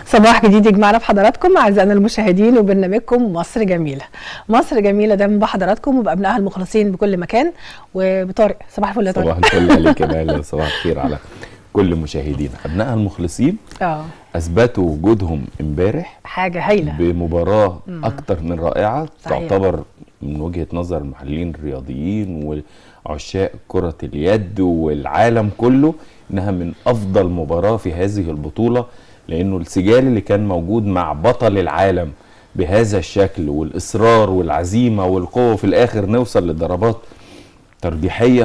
صباح جديد يجمعنا بحضراتكم اعزائنا المشاهدين وبرنامجكم مصر جميله. مصر جميله دايما بحضراتكم وبابنائها المخلصين بكل مكان وبطارق صباح الفل يا طارق. صباح الفل عليك يا مال صباح الخير على كل مشاهدينا ابنائها المخلصين اه اثبتوا وجودهم امبارح حاجه هايله بمباراه اكتر من رائعه صحيح. تعتبر من وجهه نظر المحللين الرياضيين وعشاق كره اليد والعالم كله انها من افضل مباراه في هذه البطوله لانه السجال اللي كان موجود مع بطل العالم بهذا الشكل والاصرار والعزيمه والقوه في الاخر نوصل لضربات ترجيحيه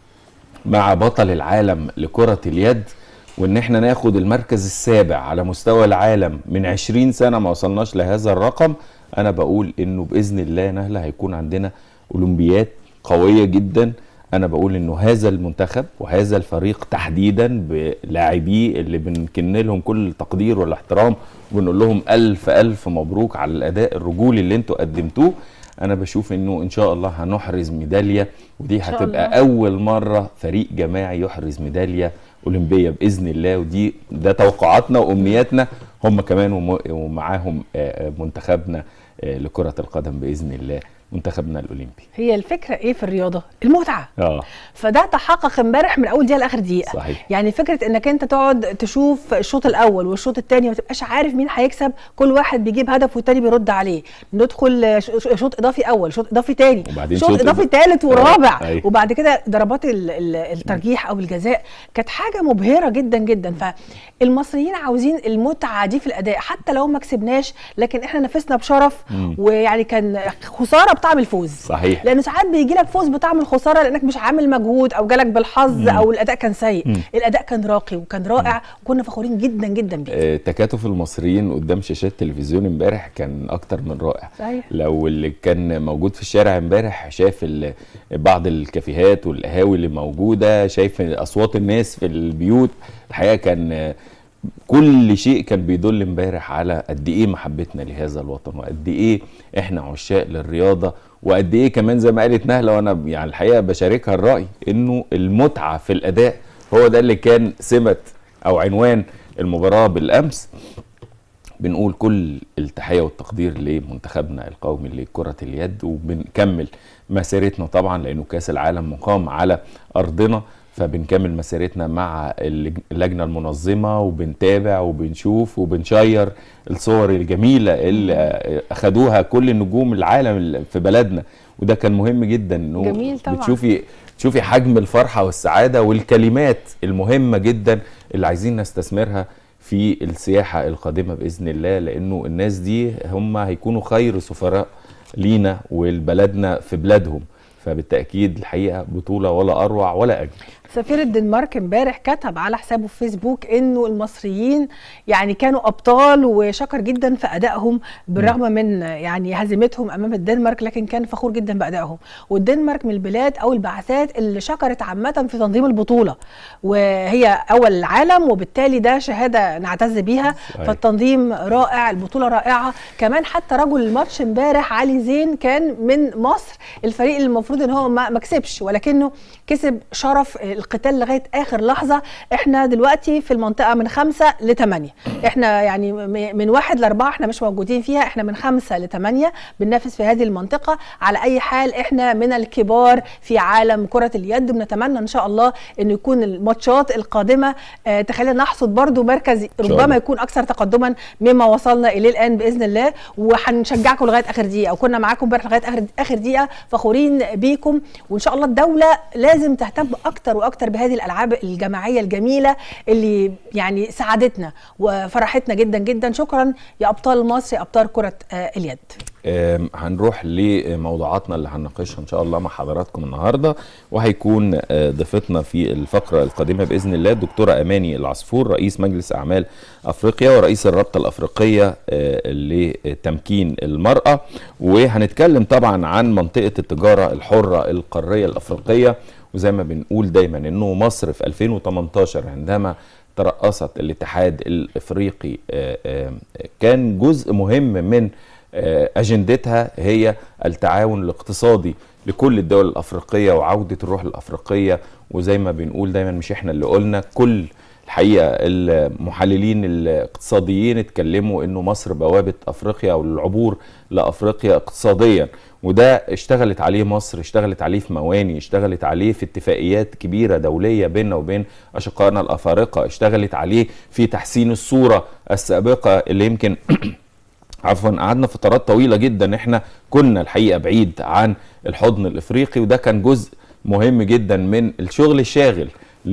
مع بطل العالم لكرة اليد وان احنا ناخد المركز السابع على مستوى العالم من 20 سنة ما وصلناش لهذا الرقم انا بقول انه باذن الله نهله هيكون عندنا اولمبيات قوية جدا انا بقول انه هذا المنتخب وهذا الفريق تحديدا بلاعبيه اللي بنكن لهم كل التقدير والاحترام وبنقول لهم الف الف مبروك على الاداء الرجولي اللي انتوا قدمتوه انا بشوف انه ان شاء الله هنحرز ميداليه ودي شاء هتبقى الله. اول مره فريق جماعي يحرز ميداليه اولمبيه باذن الله ودي ده توقعاتنا وامنياتنا هم كمان وم- ومعاهم آه، آه، منتخبنا آه، لكره القدم باذن الله منتخبنا الاولمبي هي الفكره ايه في الرياضه؟ المتعه اه فده تحقق امبارح من اول دقيقه لاخر دقيقه صحيح. يعني فكره انك انت تقعد تشوف الشوط الاول والشوط الثاني ما تبقاش عارف مين هيكسب كل واحد بيجيب هدف والتاني بيرد عليه ندخل ش- ش- شوط اضافي اول شوط اضافي ثاني وبعدين شوط شوط اضافي إضافي. ثالث ورابع أيوة. وبعد كده ضربات ال- ال- الترجيح او الجزاء كانت حاجه مبهره جدا جدا فالمصريين عاوزين المتعه دي في الاداء حتى لو ما كسبناش لكن احنا نفسنا بشرف مم. ويعني كان خساره بطعم الفوز صحيح لانه ساعات بيجي لك فوز بطعم الخساره لانك مش عامل مجهود او جالك بالحظ مم. او الاداء كان سيء مم. الاداء كان راقي وكان رائع وكنا فخورين جدا جدا بيه آه، تكاتف المصريين قدام شاشات التلفزيون امبارح كان اكتر من رائع صحيح لو اللي كان موجود في الشارع امبارح شاف ال- بعض الكافيهات والقهاوي اللي موجوده شايف اصوات الناس في البيوت الحقيقه كان آه، كل شيء كان بيدل امبارح على قد ايه محبتنا لهذا الوطن وقد ايه احنا عشاق للرياضه وقد ايه كمان زي ما قالت نهله وانا يعني الحقيقه بشاركها الراي انه المتعه في الاداء هو ده اللي كان سمه او عنوان المباراه بالامس بنقول كل التحيه والتقدير لمنتخبنا القومي لكره اليد وبنكمل مسيرتنا طبعا لانه كاس العالم مقام على ارضنا فبنكمل مسيرتنا مع اللج- اللجنه المنظمه وبنتابع وبنشوف وبنشير الصور الجميله اللي آه، اخدوها كل نجوم العالم اللي في بلدنا وده كان مهم جدا انه جميل طبعاً. بتشوفي تشوفي حجم الفرحه والسعاده والكلمات المهمه جدا اللي عايزين نستثمرها في السياحه القادمه باذن الله لانه الناس دي هم هيكونوا خير سفراء لينا ولبلدنا في بلادهم فبالتاكيد الحقيقه بطوله ولا اروع ولا اجمل سفير الدنمارك امبارح كتب على حسابه في فيسبوك انه المصريين يعني كانوا ابطال وشكر جدا في ادائهم بالرغم من يعني هزيمتهم امام الدنمارك لكن كان فخور جدا بادائهم والدنمارك من البلاد او البعثات اللي شكرت عامه في تنظيم البطوله وهي اول العالم وبالتالي ده شهاده نعتز بيها صحيح. فالتنظيم رائع البطوله رائعه كمان حتى رجل الماتش امبارح علي زين كان من مصر الفريق اللي المفروض ان هو ما ما كسبش ولكنه كسب شرف القتال لغايه اخر لحظه احنا دلوقتي في المنطقه من خمسة لثمانية احنا يعني م- من واحد لاربعه احنا مش موجودين فيها احنا من خمسة لثمانية بننافس في هذه المنطقه على اي حال احنا من الكبار في عالم كره اليد بنتمنى ان شاء الله انه يكون الماتشات القادمه آه، تخلينا نحصد برضو مركز الله. ربما يكون اكثر تقدما مما وصلنا اليه الان باذن الله وهنشجعكم لغايه اخر دقيقه وكنا معاكم امبارح لغايه اخر اخر دقيقه فخورين بيكم وان شاء الله الدوله لازم تهتم اكتر واكتر بهذه الالعاب الجماعيه الجميله اللي يعني سعادتنا وفرحتنا جدا جدا شكرا يا ابطال مصر يا ابطال كره آه، اليد آم، هنروح لموضوعاتنا اللي هنناقشها ان شاء الله مع حضراتكم النهارده وهيكون آه، ضيفتنا في الفقره القادمه باذن الله الدكتوره اماني العصفور رئيس مجلس اعمال افريقيا ورئيس الرابطه الافريقيه آه، لتمكين المراه وهنتكلم طبعا عن منطقه التجاره الحره القاريه الافريقيه وزي ما بنقول دايما انه مصر في 2018 عندما ترأست الاتحاد الافريقي آه، آه، كان جزء مهم من آه، اجندتها هي التعاون الاقتصادي لكل الدول الافريقيه وعوده الروح الافريقيه وزي ما بنقول دايما مش احنا اللي قلنا كل الحقيقه المحللين الاقتصاديين اتكلموا انه مصر بوابه افريقيا او العبور لافريقيا اقتصاديا وده اشتغلت عليه مصر اشتغلت عليه في مواني اشتغلت عليه في اتفاقيات كبيره دوليه بيننا وبين اشقائنا الافارقه اشتغلت عليه في تحسين الصوره السابقه اللي يمكن عفوا قعدنا فترات طويله جدا احنا كنا الحقيقه بعيد عن الحضن الافريقي وده كان جزء مهم جدا من الشغل الشاغل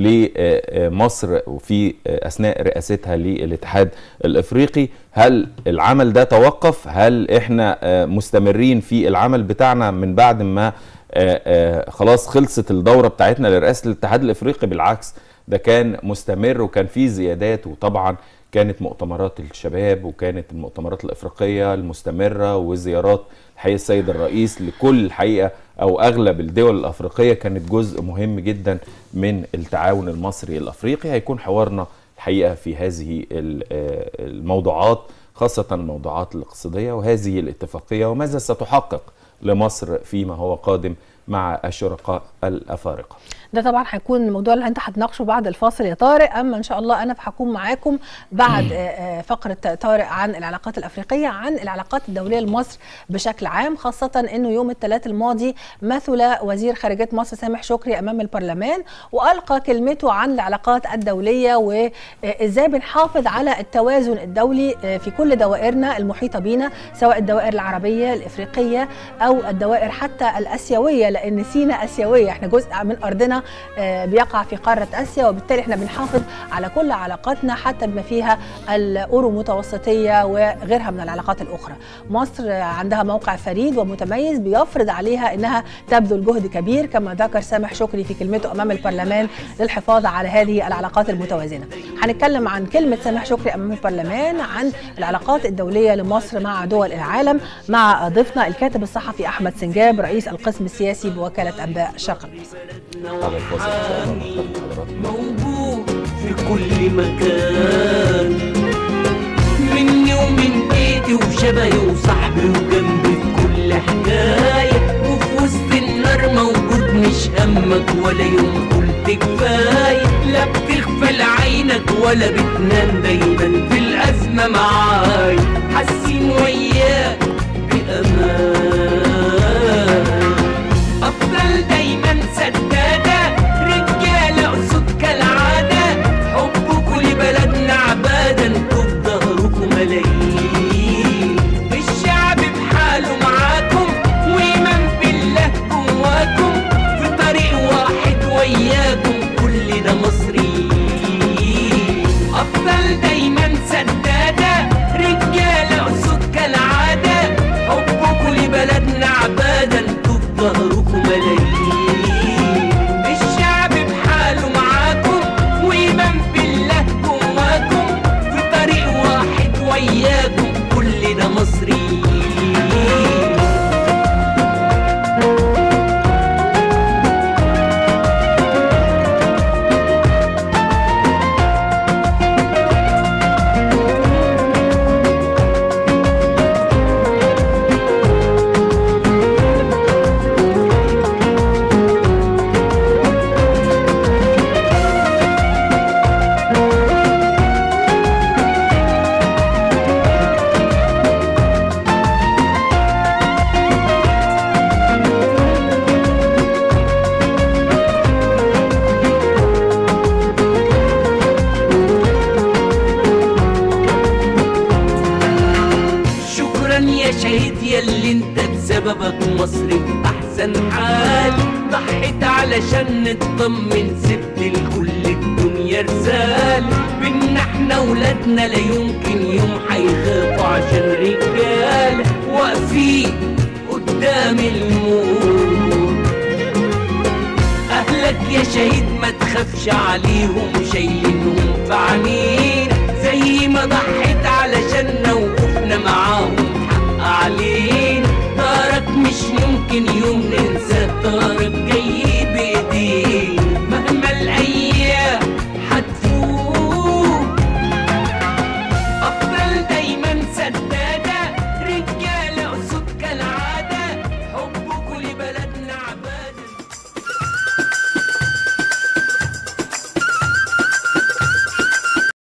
لمصر وفي اثناء رئاستها للاتحاد الافريقي هل العمل ده توقف هل احنا مستمرين في العمل بتاعنا من بعد ما خلاص خلصت الدوره بتاعتنا لرئاسه الاتحاد الافريقي بالعكس ده كان مستمر وكان فيه زيادات وطبعا كانت مؤتمرات الشباب وكانت المؤتمرات الافريقيه المستمره وزيارات الحقيقه السيد الرئيس لكل الحقيقه او اغلب الدول الافريقيه كانت جزء مهم جدا من التعاون المصري الافريقي هيكون حوارنا الحقيقه في هذه الموضوعات خاصه الموضوعات الاقتصاديه وهذه الاتفاقيه وماذا ستحقق لمصر فيما هو قادم مع الشركاء الافارقه ده طبعا هيكون الموضوع اللي انت هتناقشه بعد الفاصل يا طارق اما ان شاء الله انا هكون معاكم بعد فقره طارق عن العلاقات الافريقيه عن العلاقات الدوليه لمصر بشكل عام خاصه انه يوم الثلاث الماضي مثل وزير خارجيه مصر سامح شكري امام البرلمان والقى كلمته عن العلاقات الدوليه وازاي بنحافظ على التوازن الدولي في كل دوائرنا المحيطه بينا سواء الدوائر العربيه الافريقيه او الدوائر حتى الاسيويه لان سينا اسيويه احنا جزء من ارضنا بيقع في قارة آسيا وبالتالي احنا بنحافظ على كل علاقاتنا حتى بما فيها الأورو متوسطية وغيرها من العلاقات الأخرى مصر عندها موقع فريد ومتميز بيفرض عليها أنها تبذل جهد كبير كما ذكر سامح شكري في كلمته أمام البرلمان للحفاظ على هذه العلاقات المتوازنة هنتكلم عن كلمة سامح شكري أمام البرلمان عن العلاقات الدولية لمصر مع دول العالم مع ضيفنا الكاتب الصحفي أحمد سنجاب رئيس القسم السياسي بوكالة أنباء الشرق الأوسط موجود في كل مكان مني ومن بيتي وشبهي وصاحبي وجنبي في كل حكاية وفي وسط النار موجود مش همك ولا يوم قلت كفاية لا بتغفل عينك ولا بتنام دايما في الأزمة معاي حاسين وياك بأمان أفضل دايما سدادة رجالة أسود كالعادة حبكوا لبلدنا عبادة انتوا في ظهركوا ملايين الشعب بحاله معاكم وإيمان بالله جواكم في طريق واحد وياكم كل ده مصريين أفضل دايما سدادة رجالة أسود كالعادة حبكوا لبلدنا عبادة انتوا في ظهركوا ملايين الشعب بحاله معاكم وإيمان بالله جواكم في طريق واحد وياكم كل ده مصريين شكرا يا شهيد يا اللي انت بسببك مصر في احسن حال ضحيت علشان نطمن سبت لكل الدنيا رسال بينا احنا ولادنا لا يمكن يوم هيخافوا عشان رجال واقفين قدام الموت اهلك يا شهيد ما تخافش عليهم شايلينهم في عينينا زي ما ضحيت علشاننا وقفنا معاهم حق علينا دارك مش ممكن يوم ننسى دارك